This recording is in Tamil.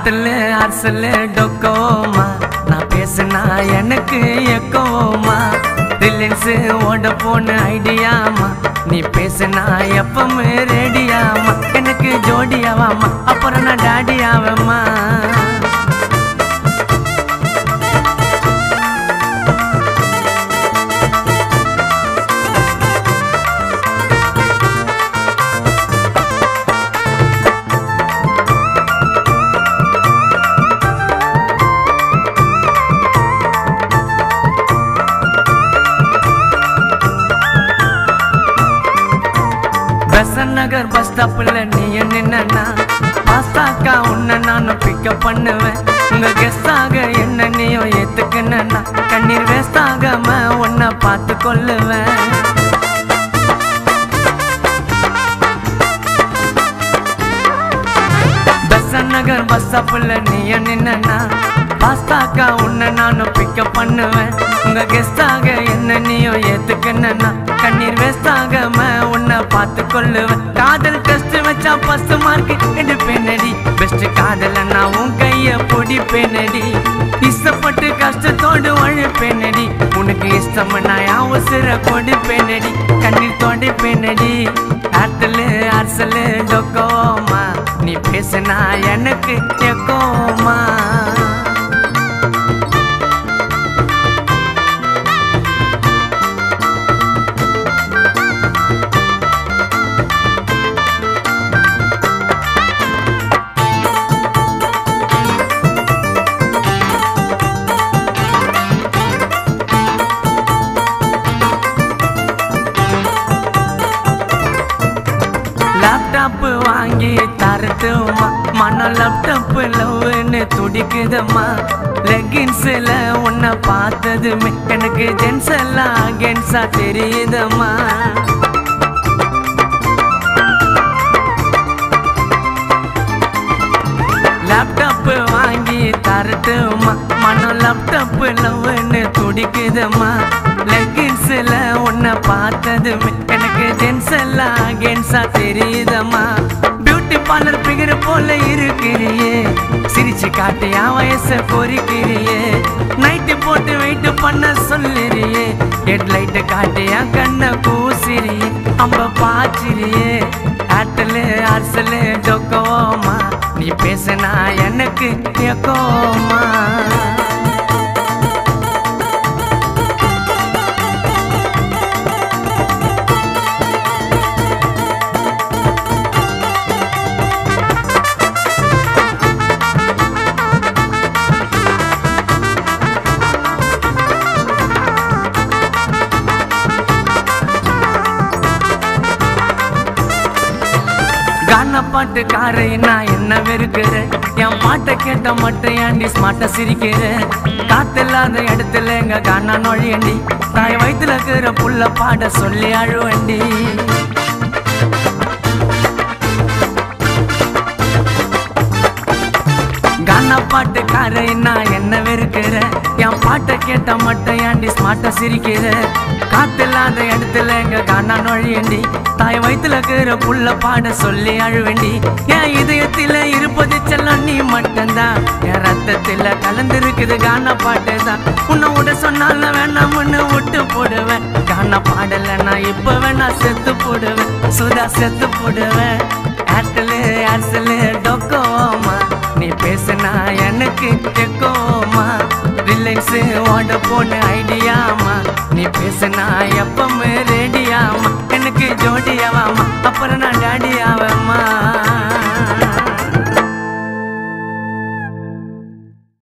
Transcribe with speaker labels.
Speaker 1: ஏர்டெல் அரசல் டொக்கோமா நான் பேசுனா எனக்கு எக்கோமா ரிலையன்ஸ் ஓட போன ஐடியாமா நீ பேசுனா எப்பவுமே ரெடியாமா எனக்கு ஜோடியாவாமா அப்புறம் நான் டாடியாவம்மா பெசன் நகர் பஸ் ஸ்டாப்ல நீ நின்னா பாஸ்தாக்கா உன்னை நானும் பிக்கப் பண்ணுவேன் உங்க கெஸ்டாக என்ன நீயும் ஏத்துக்கணுன்னா கண்ணீர் வேஸ்ட் ஆகாம உன்னை பார்த்து கொள்ளுவேன் பெசன் நகர் பஸ் ஸ்டாப்ல நீ நின்னா பாஸ்தாக்கா உன்னை நானும் பிக்கப் பண்ணுவேன் உங்க கெஸ்டாக என்ன நீயும் ஏத்துக்கணுன்னா கண்ணீர் வேஸ்ட் ஆகாம உன்னை பார்த்து கொள்ளுவேன் காதல் டெஸ்ட் வச்சா ஃபர்ஸ்ட் மார்க் எடுப்பேனடி பெஸ்ட் காதல நான் உன் கைய பிடிப்பேனடி இஷ்டப்பட்டு கஷ்டத்தோடு உழைப்பேனடி உனக்கு இஷ்டம் நான் என் உசிர கொடுப்பேனடி கண்ணீர் தொடைப்பேனடி ஆட்டலு அரசலு டொக்கோமா நீ பேசுனா எனக்கு எக்கோமா லேப்டாப் வாங்கி தரட்டுமா மன லேப்டாப் லவ்னு துடிக்குதம்மா லெகின்ஸ்ல உன்னை பார்த்ததுமே எனக்கு ஜென்ஸ் எல்லாம் அகேன்ஸா தெரியுதம்மா லேப்டாப் வாங்கி தரட்டுமா மன லேப்டாப் லவ்னு துடிக்குதம்மா லெகின்ஸ்ல உன்னை பார்த்ததுமே எனக்கு ஜென்ஸ் எல்லாம் அகேன்ஸா தெரியுதம்மா பியூட்டி பார்லர் பிகர் போல இருக்கிறியே சிரிச்சு காட்டு என் வயசை பொறிக்கிறியே நைட்டு போட்டு வெயிட் பண்ண சொல்லுறியே ஹெட்லைட் காட்டு என் கண்ணை கூசிறியே அம்ப பாச்சிரியே ஆட்டலு அரசலு டொக்கோமா நீ பேசுனா எனக்கு எக்கோமா கான பாட்டு காரை நான் என்ன வெறுக்கிறேன் என் பாட்டை கேட்ட மட்டும் ஏன்டி ஸ்மார்ட்டா சிரிக்கிறேன் காத்தில்லாத இடத்துல எங்க கானா நொழியண்டி தாய் வயித்துல இருக்கிற புள்ள பாட சொல்லி அழுவண்டி கானா பாட்டு காரை நான் என்ன வெறுக்கிறேன் என் பாட்டை கேட்ட மட்டும் ஏன்டி ஸ்மார்ட்டா சிரிக்கிறேன் காத்தில்லாத இடத்துல எங்க கானா நொழியண்டி தாய் வயித்துல இருக்கிற புள்ள பாட சொல்லி அழுவேண்டி என் இதயத்தில இருப்பது செல்லம் நீ மட்டும்தான் என் ரத்தத்துல கலந்திருக்குது கானா பாட்டு தான் உன்னை விட சொன்னாலும் வேணாம்னு விட்டு போடுவேன் கானா பாடல நான் இப்ப வேணா செத்து போடுவேன் சுதா செத்து போடுவேன் ஏர்டெலு ஏர்செலு டொக்கோமா நீ பேசுனா எனக்கு எக்கோமா ரிலையன்ஸ் ஓட போன ஐடியாமா நீ பேசுனா எப்பவுமே ரெடியாமா எனக்கு ஜோடியாவாமா அப்புறம் நான் டாடியாவம்மா